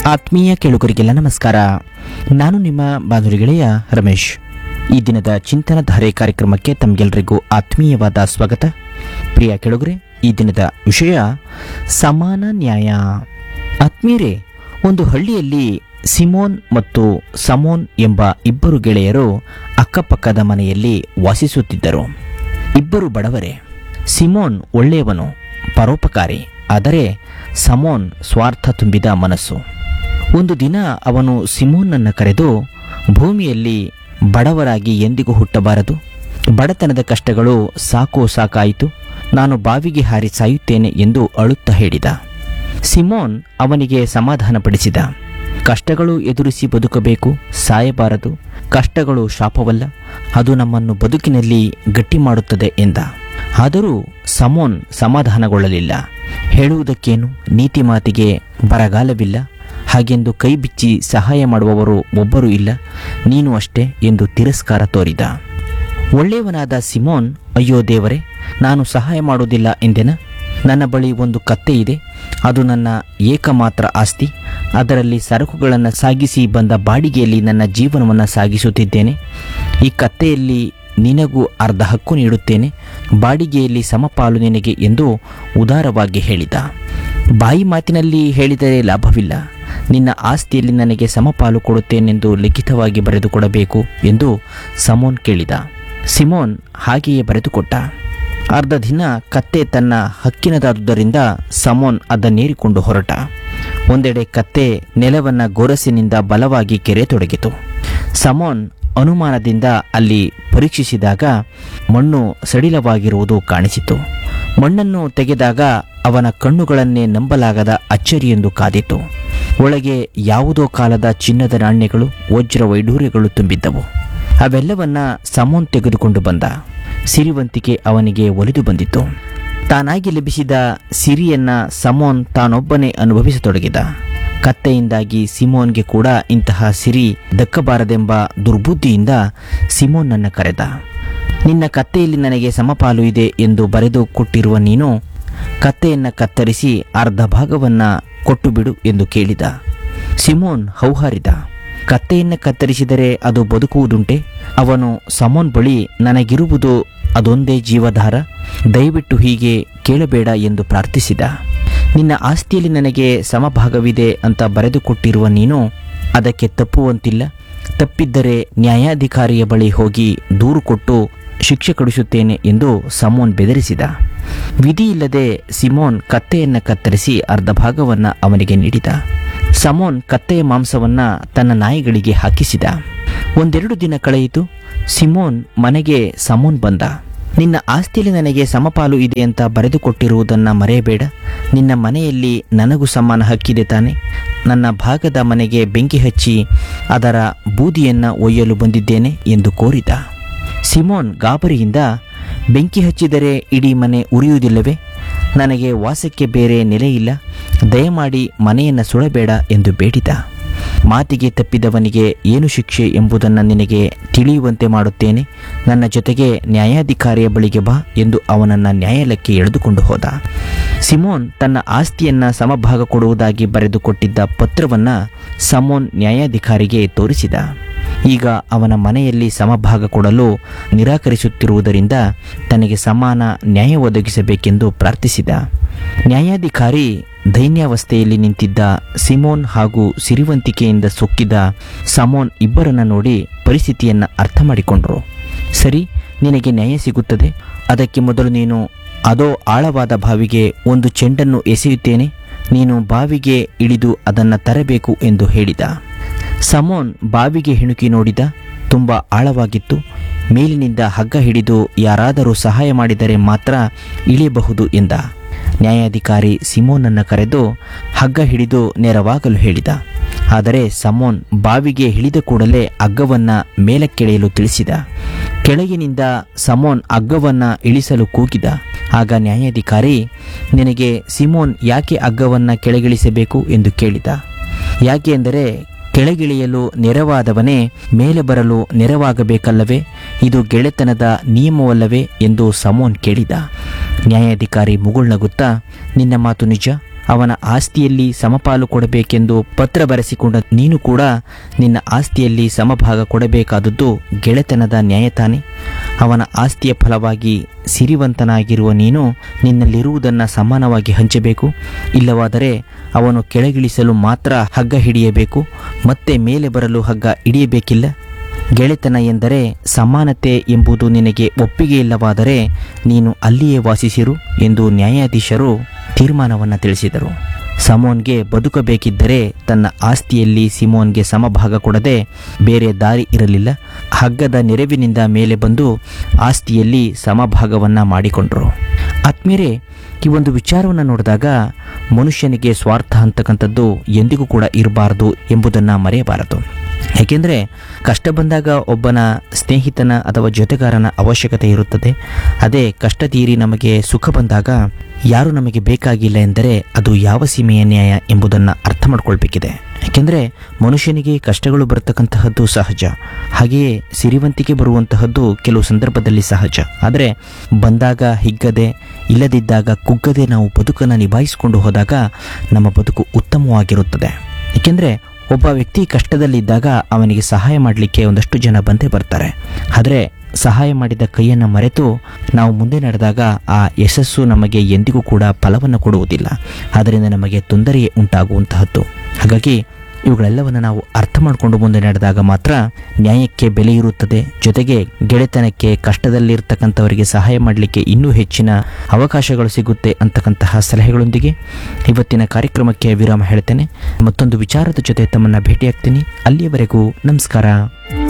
ಆತ್ಮೀಯ ಕೇಳುಗರಿಗೆಲ್ಲ ನಮಸ್ಕಾರ ನಾನು ನಿಮ್ಮ ಬಾನುಲಿ ಗೆಳೆಯ ರಮೇಶ್ ಈ ದಿನದ ಚಿಂತನಧಾರೆ ಕಾರ್ಯಕ್ರಮಕ್ಕೆ ತಮಗೆಲ್ಲರಿಗೂ ಆತ್ಮೀಯವಾದ ಸ್ವಾಗತ ಪ್ರಿಯ ಕೇಳುಗರೆ ಈ ದಿನದ ವಿಷಯ ಸಮಾನ ನ್ಯಾಯ ಆತ್ಮೀಯರೇ ಒಂದು ಹಳ್ಳಿಯಲ್ಲಿ ಸಿಮೋನ್ ಮತ್ತು ಸಮೋನ್ ಎಂಬ ಇಬ್ಬರು ಗೆಳೆಯರು ಅಕ್ಕಪಕ್ಕದ ಮನೆಯಲ್ಲಿ ವಾಸಿಸುತ್ತಿದ್ದರು ಇಬ್ಬರು ಬಡವರೇ ಸಿಮೋನ್ ಒಳ್ಳೆಯವನು ಪರೋಪಕಾರಿ ಆದರೆ ಸಮೋನ್ ಸ್ವಾರ್ಥ ತುಂಬಿದ ಮನಸ್ಸು ಒಂದು ದಿನ ಅವನು ಸಿಮೋನನ್ನು ಕರೆದು ಭೂಮಿಯಲ್ಲಿ ಬಡವರಾಗಿ ಎಂದಿಗೂ ಹುಟ್ಟಬಾರದು ಬಡತನದ ಕಷ್ಟಗಳು ಸಾಕು ಸಾಕಾಯಿತು ನಾನು ಬಾವಿಗೆ ಹಾರಿ ಸಾಯುತ್ತೇನೆ ಎಂದು ಅಳುತ್ತಾ ಹೇಳಿದ ಸಿಮೋನ್ ಅವನಿಗೆ ಸಮಾಧಾನಪಡಿಸಿದ ಕಷ್ಟಗಳು ಎದುರಿಸಿ ಬದುಕಬೇಕು ಸಾಯಬಾರದು ಕಷ್ಟಗಳು ಶಾಪವಲ್ಲ ಅದು ನಮ್ಮನ್ನು ಬದುಕಿನಲ್ಲಿ ಗಟ್ಟಿ ಮಾಡುತ್ತದೆ ಎಂದ ಆದರೂ ಸಮೋನ್ ಸಮಾಧಾನಗೊಳ್ಳಲಿಲ್ಲ ಹೇಳುವುದಕ್ಕೇನು ನೀತಿ ಮಾತಿಗೆ ಬರಗಾಲವಿಲ್ಲ ಹಾಗೆಂದು ಕೈ ಬಿಚ್ಚಿ ಸಹಾಯ ಮಾಡುವವರು ಒಬ್ಬರೂ ಇಲ್ಲ ನೀನು ಅಷ್ಟೇ ಎಂದು ತಿರಸ್ಕಾರ ತೋರಿದ ಒಳ್ಳೆಯವನಾದ ಸಿಮೋನ್ ಅಯ್ಯೋ ದೇವರೇ ನಾನು ಸಹಾಯ ಮಾಡುವುದಿಲ್ಲ ಎಂದೆನ ನನ್ನ ಬಳಿ ಒಂದು ಕತ್ತೆ ಇದೆ ಅದು ನನ್ನ ಏಕಮಾತ್ರ ಆಸ್ತಿ ಅದರಲ್ಲಿ ಸರಕುಗಳನ್ನು ಸಾಗಿಸಿ ಬಂದ ಬಾಡಿಗೆಯಲ್ಲಿ ನನ್ನ ಜೀವನವನ್ನು ಸಾಗಿಸುತ್ತಿದ್ದೇನೆ ಈ ಕತ್ತೆಯಲ್ಲಿ ನಿನಗೂ ಅರ್ಧ ಹಕ್ಕು ನೀಡುತ್ತೇನೆ ಬಾಡಿಗೆಯಲ್ಲಿ ಸಮಪಾಲು ನಿನಗೆ ಎಂದು ಉದಾರವಾಗಿ ಹೇಳಿದ ಬಾಯಿ ಮಾತಿನಲ್ಲಿ ಹೇಳಿದರೆ ಲಾಭವಿಲ್ಲ ನಿನ್ನ ಆಸ್ತಿಯಲ್ಲಿ ನನಗೆ ಸಮಪಾಲು ಕೊಡುತ್ತೇನೆಂದು ಲಿಖಿತವಾಗಿ ಬರೆದುಕೊಡಬೇಕು ಎಂದು ಸಮೋನ್ ಕೇಳಿದ ಸಿಮೋನ್ ಹಾಗೆಯೇ ಬರೆದುಕೊಟ್ಟ ಅರ್ಧ ದಿನ ಕತ್ತೆ ತನ್ನ ಹಕ್ಕಿನದಾದುದರಿಂದ ಸಮೋನ್ ಅದನ್ನೇರಿಕೊಂಡು ಹೊರಟ ಒಂದೆಡೆ ಕತ್ತೆ ನೆಲವನ್ನ ಗೊರಸಿನಿಂದ ಬಲವಾಗಿ ಕೆರೆತೊಡಗಿತು ಸಮೋನ್ ಅನುಮಾನದಿಂದ ಅಲ್ಲಿ ಪರೀಕ್ಷಿಸಿದಾಗ ಮಣ್ಣು ಸಡಿಲವಾಗಿರುವುದು ಕಾಣಿಸಿತು ಮಣ್ಣನ್ನು ತೆಗೆದಾಗ ಅವನ ಕಣ್ಣುಗಳನ್ನೇ ನಂಬಲಾಗದ ಅಚ್ಚರಿಯೆಂದು ಕಾದಿತು ಒಳಗೆ ಯಾವುದೋ ಕಾಲದ ಚಿನ್ನದ ನಾಣ್ಯಗಳು ವಜ್ರ ವೈಡೂರ್ಯಗಳು ತುಂಬಿದ್ದವು ಅವೆಲ್ಲವನ್ನ ಸಮೋನ್ ತೆಗೆದುಕೊಂಡು ಬಂದ ಸಿರಿವಂತಿಕೆ ಅವನಿಗೆ ಒಲಿದು ಬಂದಿತು ತಾನಾಗಿ ಲಭಿಸಿದ ಸಿರಿಯನ್ನ ಸಮೋನ್ ತಾನೊಬ್ಬನೇ ಅನುಭವಿಸತೊಡಗಿದ ಕತ್ತೆಯಿಂದಾಗಿ ಸಿಮೋನ್ಗೆ ಕೂಡ ಇಂತಹ ಸಿರಿ ದಕ್ಕಬಾರದೆಂಬ ದುರ್ಬುದ್ಧಿಯಿಂದ ಸಿಮೋನ್ನನ್ನ ಕರೆದ ನಿನ್ನ ಕತ್ತೆಯಲ್ಲಿ ನನಗೆ ಸಮಪಾಲು ಇದೆ ಎಂದು ಬರೆದು ಕೊಟ್ಟಿರುವ ನೀನು ಕತ್ತೆಯನ್ನ ಕತ್ತರಿಸಿ ಅರ್ಧ ಭಾಗವನ್ನ ಕೊಟ್ಟು ಬಿಡು ಎಂದು ಕೇಳಿದ ಸಿಮೋನ್ ಹೌಹಾರಿದ ಕತ್ತೆಯನ್ನು ಕತ್ತರಿಸಿದರೆ ಅದು ಬದುಕುವುದುಂಟೆ ಅವನು ಸಮೋನ್ ಬಳಿ ನನಗಿರುವುದು ಅದೊಂದೇ ಜೀವಧಾರ ದಯವಿಟ್ಟು ಹೀಗೆ ಕೇಳಬೇಡ ಎಂದು ಪ್ರಾರ್ಥಿಸಿದ ನಿನ್ನ ಆಸ್ತಿಯಲ್ಲಿ ನನಗೆ ಸಮಭಾಗವಿದೆ ಅಂತ ಬರೆದುಕೊಟ್ಟಿರುವ ನೀನು ಅದಕ್ಕೆ ತಪ್ಪುವಂತಿಲ್ಲ ತಪ್ಪಿದ್ದರೆ ನ್ಯಾಯಾಧಿಕಾರಿಯ ಬಳಿ ಹೋಗಿ ದೂರು ಕೊಟ್ಟು ಶಿಕ್ಷೆ ಕೊಡಿಸುತ್ತೇನೆ ಎಂದು ಸಮೋನ್ ಬೆದರಿಸಿದ ವಿಧಿಯಿಲ್ಲದೆ ಸಿಮೋನ್ ಕತ್ತೆಯನ್ನ ಕತ್ತರಿಸಿ ಅರ್ಧ ಭಾಗವನ್ನ ಅವನಿಗೆ ನೀಡಿದ ಸಮೋನ್ ಕತ್ತೆಯ ಮಾಂಸವನ್ನ ತನ್ನ ನಾಯಿಗಳಿಗೆ ಹಾಕಿಸಿದ ಒಂದೆರಡು ದಿನ ಕಳೆಯಿತು ಸಿಮೋನ್ ಮನೆಗೆ ಸಮೋನ್ ಬಂದ ನಿನ್ನ ಆಸ್ತಿಯಲ್ಲಿ ನನಗೆ ಸಮಪಾಲು ಇದೆ ಅಂತ ಬರೆದುಕೊಟ್ಟಿರುವುದನ್ನು ಮರೆಯಬೇಡ ನಿನ್ನ ಮನೆಯಲ್ಲಿ ನನಗೂ ಸಮಾನ ಹಕ್ಕಿದೆ ತಾನೆ ನನ್ನ ಭಾಗದ ಮನೆಗೆ ಬೆಂಕಿ ಹಚ್ಚಿ ಅದರ ಬೂದಿಯನ್ನ ಒಯ್ಯಲು ಬಂದಿದ್ದೇನೆ ಎಂದು ಕೋರಿದ ಸಿಮೋನ್ ಗಾಬರಿಯಿಂದ ಬೆಂಕಿ ಹಚ್ಚಿದರೆ ಇಡೀ ಮನೆ ಉರಿಯುವುದಿಲ್ಲವೇ ನನಗೆ ವಾಸಕ್ಕೆ ಬೇರೆ ನೆಲೆಯಿಲ್ಲ ದಯಮಾಡಿ ಮನೆಯನ್ನು ಸುಡಬೇಡ ಎಂದು ಬೇಡಿದ ಮಾತಿಗೆ ತಪ್ಪಿದವನಿಗೆ ಏನು ಶಿಕ್ಷೆ ಎಂಬುದನ್ನು ನಿನಗೆ ತಿಳಿಯುವಂತೆ ಮಾಡುತ್ತೇನೆ ನನ್ನ ಜೊತೆಗೆ ನ್ಯಾಯಾಧಿಕಾರಿಯ ಬಳಿಗೆ ಬಾ ಎಂದು ಅವನನ್ನು ನ್ಯಾಯಾಲಯಕ್ಕೆ ಎಳೆದುಕೊಂಡು ಹೋದ ಸಿಮೋನ್ ತನ್ನ ಆಸ್ತಿಯನ್ನ ಸಮಭಾಗ ಕೊಡುವುದಾಗಿ ಬರೆದುಕೊಟ್ಟಿದ್ದ ಪತ್ರವನ್ನ ಸಮೋನ್ ನ್ಯಾಯಾಧಿಕಾರಿಗೆ ತೋರಿಸಿದ ಈಗ ಅವನ ಮನೆಯಲ್ಲಿ ಸಮಭಾಗ ಕೊಡಲು ನಿರಾಕರಿಸುತ್ತಿರುವುದರಿಂದ ತನಗೆ ಸಮಾನ ನ್ಯಾಯ ಒದಗಿಸಬೇಕೆಂದು ಪ್ರಾರ್ಥಿಸಿದ ನ್ಯಾಯಾಧಿಕಾರಿ ದೈನ್ಯಾವಸ್ಥೆಯಲ್ಲಿ ನಿಂತಿದ್ದ ಸಿಮೋನ್ ಹಾಗೂ ಸಿರಿವಂತಿಕೆಯಿಂದ ಸೊಕ್ಕಿದ ಸಮೋನ್ ಇಬ್ಬರನ್ನ ನೋಡಿ ಪರಿಸ್ಥಿತಿಯನ್ನು ಅರ್ಥ ಮಾಡಿಕೊಂಡರು ಸರಿ ನಿನಗೆ ನ್ಯಾಯ ಸಿಗುತ್ತದೆ ಅದಕ್ಕೆ ಮೊದಲು ನೀನು ಅದೋ ಆಳವಾದ ಬಾವಿಗೆ ಒಂದು ಚೆಂಡನ್ನು ಎಸೆಯುತ್ತೇನೆ ನೀನು ಬಾವಿಗೆ ಇಳಿದು ಅದನ್ನು ತರಬೇಕು ಎಂದು ಹೇಳಿದ ಸಮೋನ್ ಬಾವಿಗೆ ಹಿಣುಕಿ ನೋಡಿದ ತುಂಬ ಆಳವಾಗಿತ್ತು ಮೇಲಿನಿಂದ ಹಗ್ಗ ಹಿಡಿದು ಯಾರಾದರೂ ಸಹಾಯ ಮಾಡಿದರೆ ಮಾತ್ರ ಇಳಿಯಬಹುದು ಎಂದ ನ್ಯಾಯಾಧಿಕಾರಿ ಸಿಮೋನನ್ನು ಕರೆದು ಹಗ್ಗ ಹಿಡಿದು ನೆರವಾಗಲು ಹೇಳಿದ ಆದರೆ ಸಮೋನ್ ಬಾವಿಗೆ ಇಳಿದ ಕೂಡಲೇ ಹಗ್ಗವನ್ನ ಮೇಲಕ್ಕೆಳೆಯಲು ತಿಳಿಸಿದ ಕೆಳಗಿನಿಂದ ಸಮೋನ್ ಹಗ್ಗವನ್ನ ಇಳಿಸಲು ಕೂಗಿದ ಆಗ ನ್ಯಾಯಾಧಿಕಾರಿ ನಿನಗೆ ಸಿಮೋನ್ ಯಾಕೆ ಹಗ್ಗವನ್ನ ಕೆಳಗಿಳಿಸಬೇಕು ಎಂದು ಕೇಳಿದ ಯಾಕೆ ಎಂದರೆ ಕೆಳಗಿಳಿಯಲು ನೆರವಾದವನೇ ಮೇಲೆ ಬರಲು ನೆರವಾಗಬೇಕಲ್ಲವೇ ಇದು ಗೆಳೆತನದ ನಿಯಮವಲ್ಲವೇ ಎಂದು ಸಮೋನ್ ಕೇಳಿದ ನ್ಯಾಯಾಧಿಕಾರಿ ಮುಗುಳ್ನಗುತ್ತಾ ನಿನ್ನ ಮಾತು ನಿಜ ಅವನ ಆಸ್ತಿಯಲ್ಲಿ ಸಮಪಾಲು ಕೊಡಬೇಕೆಂದು ಪತ್ರ ಬರೆಸಿಕೊಂಡ ನೀನು ಕೂಡ ನಿನ್ನ ಆಸ್ತಿಯಲ್ಲಿ ಸಮಭಾಗ ಕೊಡಬೇಕಾದದ್ದು ಗೆಳೆತನದ ನ್ಯಾಯ ತಾನೆ ಅವನ ಆಸ್ತಿಯ ಫಲವಾಗಿ ಸಿರಿವಂತನಾಗಿರುವ ನೀನು ನಿನ್ನಲ್ಲಿರುವುದನ್ನು ಸಮಾನವಾಗಿ ಹಂಚಬೇಕು ಇಲ್ಲವಾದರೆ ಅವನು ಕೆಳಗಿಳಿಸಲು ಮಾತ್ರ ಹಗ್ಗ ಹಿಡಿಯಬೇಕು ಮತ್ತೆ ಮೇಲೆ ಬರಲು ಹಗ್ಗ ಹಿಡಿಯಬೇಕಿಲ್ಲ ಗೆಳೆತನ ಎಂದರೆ ಸಮಾನತೆ ಎಂಬುದು ನಿನಗೆ ಒಪ್ಪಿಗೆ ಇಲ್ಲವಾದರೆ ನೀನು ಅಲ್ಲಿಯೇ ವಾಸಿಸಿರು ಎಂದು ನ್ಯಾಯಾಧೀಶರು ತೀರ್ಮಾನವನ್ನು ತಿಳಿಸಿದರು ಸಮೋನ್ಗೆ ಬದುಕಬೇಕಿದ್ದರೆ ತನ್ನ ಆಸ್ತಿಯಲ್ಲಿ ಸಿಮೋನ್ಗೆ ಸಮಭಾಗ ಕೊಡದೆ ಬೇರೆ ದಾರಿ ಇರಲಿಲ್ಲ ಹಗ್ಗದ ನೆರವಿನಿಂದ ಮೇಲೆ ಬಂದು ಆಸ್ತಿಯಲ್ಲಿ ಸಮಭಾಗವನ್ನು ಮಾಡಿಕೊಂಡರು ಆತ್ಮೀಯರೇ ಈ ಒಂದು ವಿಚಾರವನ್ನು ನೋಡಿದಾಗ ಮನುಷ್ಯನಿಗೆ ಸ್ವಾರ್ಥ ಅಂತಕ್ಕಂಥದ್ದು ಎಂದಿಗೂ ಕೂಡ ಇರಬಾರದು ಎಂಬುದನ್ನು ಮರೆಯಬಾರದು ಏಕೆಂದರೆ ಕಷ್ಟ ಬಂದಾಗ ಒಬ್ಬನ ಸ್ನೇಹಿತನ ಅಥವಾ ಜೊತೆಗಾರನ ಅವಶ್ಯಕತೆ ಇರುತ್ತದೆ ಅದೇ ಕಷ್ಟ ತೀರಿ ನಮಗೆ ಸುಖ ಬಂದಾಗ ಯಾರು ನಮಗೆ ಬೇಕಾಗಿಲ್ಲ ಎಂದರೆ ಅದು ಯಾವ ಸೀಮೆಯ ನ್ಯಾಯ ಎಂಬುದನ್ನು ಅರ್ಥ ಮಾಡ್ಕೊಳ್ಬೇಕಿದೆ ಯಾಕೆಂದರೆ ಮನುಷ್ಯನಿಗೆ ಕಷ್ಟಗಳು ಬರತಕ್ಕಂತಹದ್ದು ಸಹಜ ಹಾಗೆಯೇ ಸಿರಿವಂತಿಕೆ ಬರುವಂತಹದ್ದು ಕೆಲವು ಸಂದರ್ಭದಲ್ಲಿ ಸಹಜ ಆದರೆ ಬಂದಾಗ ಹಿಗ್ಗದೆ ಇಲ್ಲದಿದ್ದಾಗ ಕುಗ್ಗದೆ ನಾವು ಬದುಕನ್ನು ನಿಭಾಯಿಸಿಕೊಂಡು ಹೋದಾಗ ನಮ್ಮ ಬದುಕು ಉತ್ತಮವಾಗಿರುತ್ತದೆ ಏಕೆಂದರೆ ಒಬ್ಬ ವ್ಯಕ್ತಿ ಕಷ್ಟದಲ್ಲಿದ್ದಾಗ ಅವನಿಗೆ ಸಹಾಯ ಮಾಡಲಿಕ್ಕೆ ಒಂದಷ್ಟು ಜನ ಬಂದೇ ಬರ್ತಾರೆ ಆದರೆ ಸಹಾಯ ಮಾಡಿದ ಕೈಯನ್ನು ಮರೆತು ನಾವು ಮುಂದೆ ನಡೆದಾಗ ಆ ಯಶಸ್ಸು ನಮಗೆ ಎಂದಿಗೂ ಕೂಡ ಫಲವನ್ನು ಕೊಡುವುದಿಲ್ಲ ಅದರಿಂದ ನಮಗೆ ತೊಂದರೆಯೇ ಉಂಟಾಗುವಂತಹದ್ದು ಹಾಗಾಗಿ ಇವುಗಳೆಲ್ಲವನ್ನು ನಾವು ಅರ್ಥ ಮಾಡಿಕೊಂಡು ಮುಂದೆ ನಡೆದಾಗ ಮಾತ್ರ ನ್ಯಾಯಕ್ಕೆ ಬೆಲೆ ಇರುತ್ತದೆ ಜೊತೆಗೆ ಗೆಳೆತನಕ್ಕೆ ಕಷ್ಟದಲ್ಲಿರ್ತಕ್ಕಂಥವರಿಗೆ ಸಹಾಯ ಮಾಡಲಿಕ್ಕೆ ಇನ್ನೂ ಹೆಚ್ಚಿನ ಅವಕಾಶಗಳು ಸಿಗುತ್ತೆ ಅಂತಕ್ಕಂತಹ ಸಲಹೆಗಳೊಂದಿಗೆ ಇವತ್ತಿನ ಕಾರ್ಯಕ್ರಮಕ್ಕೆ ವಿರಾಮ ಹೇಳ್ತೇನೆ ಮತ್ತೊಂದು ವಿಚಾರದ ಜೊತೆ ತಮ್ಮನ್ನ ಭೇಟಿಯಾಗ್ತೀನಿ ಅಲ್ಲಿಯವರೆಗೂ ನಮಸ್ಕಾರ